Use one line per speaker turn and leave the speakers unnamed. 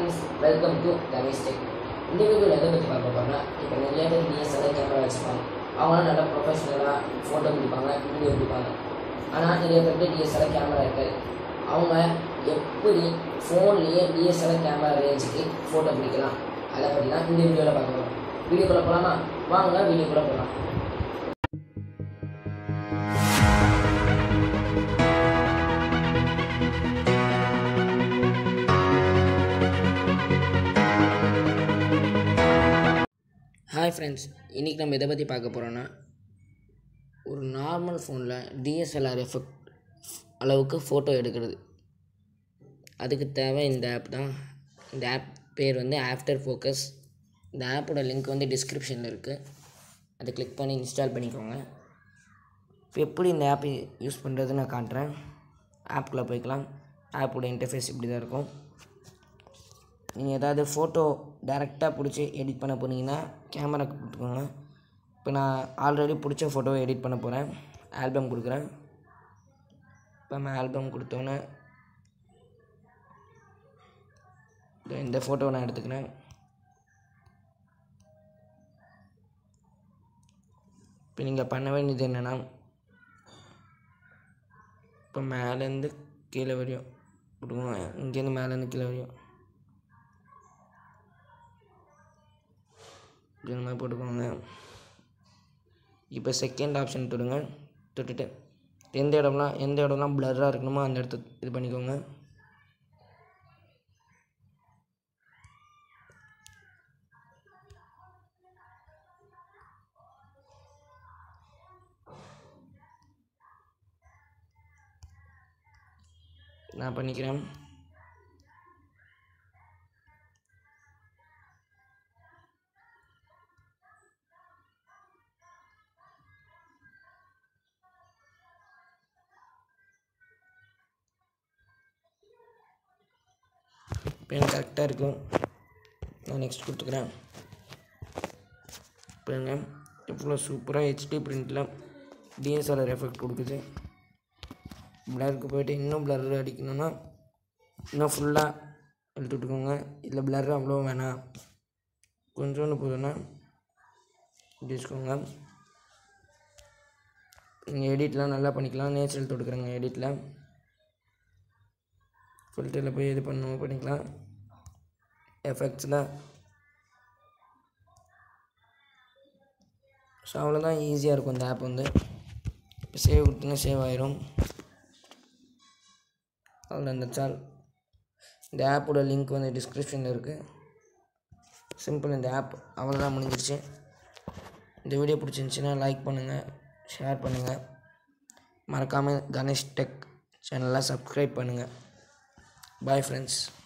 friends welcome to Ganesh tech இந்த வீடியோவில் எதை பற்றி பார்க்க போகிறோம்னா இப்போ நிறைய பேர் டிஎஸ்எல்ஆர் கேமரா வச்சுப்பாங்க அவங்களாம் நல்லா ப்ரொஃபஷனலாக ஃபோட்டோ பிடிப்பாங்க வீடியோ பிடிப்பாங்க ஆனால் நிறைய பேர்கிட்ட டிஎஸ்எல்ஆர் கேமரா இருக்காது அவங்க எப்படி ஃபோன்லேயே டிஎஸ்எல்ஆர் கேமரா ரேஞ்சுக்கு ஃபோட்டோ பிடிக்கலாம் அதை பற்றி தான் இந்த வீடியோவில் பார்க்க போகிறோம் வீடியோக்குள்ளே போகலாமா வாங்க வீடியோக்குள்ளே போகலாம் ஹாய் ஃப்ரெண்ட்ஸ் இன்றைக்கி நம்ம எதை பற்றி பார்க்க போகிறோன்னா ஒரு நார்மல் ஃபோனில் டிஎஸ்எல்ஆர் எஃபெக்ட் அளவுக்கு ஃபோட்டோ எடுக்கிறது அதுக்கு தேவை இந்த ஆப் தான் இந்த ஆப் பேர் வந்து ஆஃப்டர் ஃபோக்கஸ் இந்த ஆப்போட லிங்க் வந்து டிஸ்கிரிப்ஷனில் இருக்குது அதை கிளிக் பண்ணி இன்ஸ்டால் பண்ணிக்கோங்க இப்போ எப்படி இந்த ஆப் யூஸ் பண்ணுறது நான் காட்டுறேன் ஆப்புக்குள்ளே போய்க்கலாம் ஆப்போட இன்டர்ஃபேஸ் இப்படி தான் இருக்கும் நீங்கள் ஏதாவது ஃபோட்டோ டேரெக்டாக பிடிச்சி எடிட் பண்ண போனீங்கன்னா கேமரா கொடுத்துக்கோங்க இப்போ நான் ஆல்ரெடி பிடிச்ச ஃபோட்டோவை எடிட் பண்ண போகிறேன் ஆல்பம் கொடுக்குறேன் இப்போ நம்ம ஆல்பம் கொடுத்தோன்னே இதோ இந்த ஃபோட்டோவை நான் எடுத்துக்கிறேன் இப்போ நீங்கள் பண்ண வேண்டியது என்னென்னா இப்போ மேலேருந்து கீழே வரையும் கொடுக்கணும் இங்கேருந்து மேலேருந்து கீழே வரையும் இப்படி இந்த மாதிரி போட்டுக்கோங்க இப்போ செகண்ட் ஆப்ஷன் தொடுங்க தொட்டுட்டு எந்த இடம்லாம் எந்த இடம்லாம் பிளர்ராக இருக்கணுமோ அந்த இடத்த இது பண்ணிக்கோங்க நான் பண்ணிக்கிறேன் இப்போ எனக்கு கரெக்டாக இருக்கும் நான் நெக்ஸ்ட் கொடுத்துக்கிறேன் பாருங்க எவ்வளோ சூப்பராக ஹெச்டி பிரிண்டில் டிஎஸ்எல்ஆர் எஃபெக்ட் கொடுக்குது பிளருக்கு போயிட்டு இன்னும் பிளர் அடிக்கணும்னா இன்னும் ஃபுல்லாக எடுத்து விட்டுக்கோங்க இல்லை பிளர் அவ்வளோ வேணாம் கொஞ்சோண்டு போதுன்னா இப்படி வச்சுக்கோங்க நீங்கள் எடிட்லாம் நல்லா பண்ணிக்கலாம் நேச்சுரல் தொடுக்குறேங்க எடிட்டில் ஃபில்டரில் போய் இது பண்ணணும் பண்ணிக்கலாம் எஃபெக்ட்ஸில் ஸோ அவ்வளோதான் ஈஸியாக இருக்கும் இந்த ஆப் வந்து இப்போ சேவ் கொடுத்தீங்க சேவ் ஆயிரும் அவ்வளோ இந்த சால் இந்த ஆப்போட லிங்க் வந்து டிஸ்கிரிப்ஷனில் இருக்குது சிம்பிள் இந்த ஆப் அவ்வளோதான் முடிஞ்சிருச்சு இந்த வீடியோ பிடிச்சிருந்துச்சின்னா லைக் பண்ணுங்கள் ஷேர் பண்ணுங்கள் மறக்காமல் கணேஷ் டெக் சேனலை சப்ஸ்கிரைப் பண்ணுங்கள் பாய் ஃப்ரெண்ட்ஸ்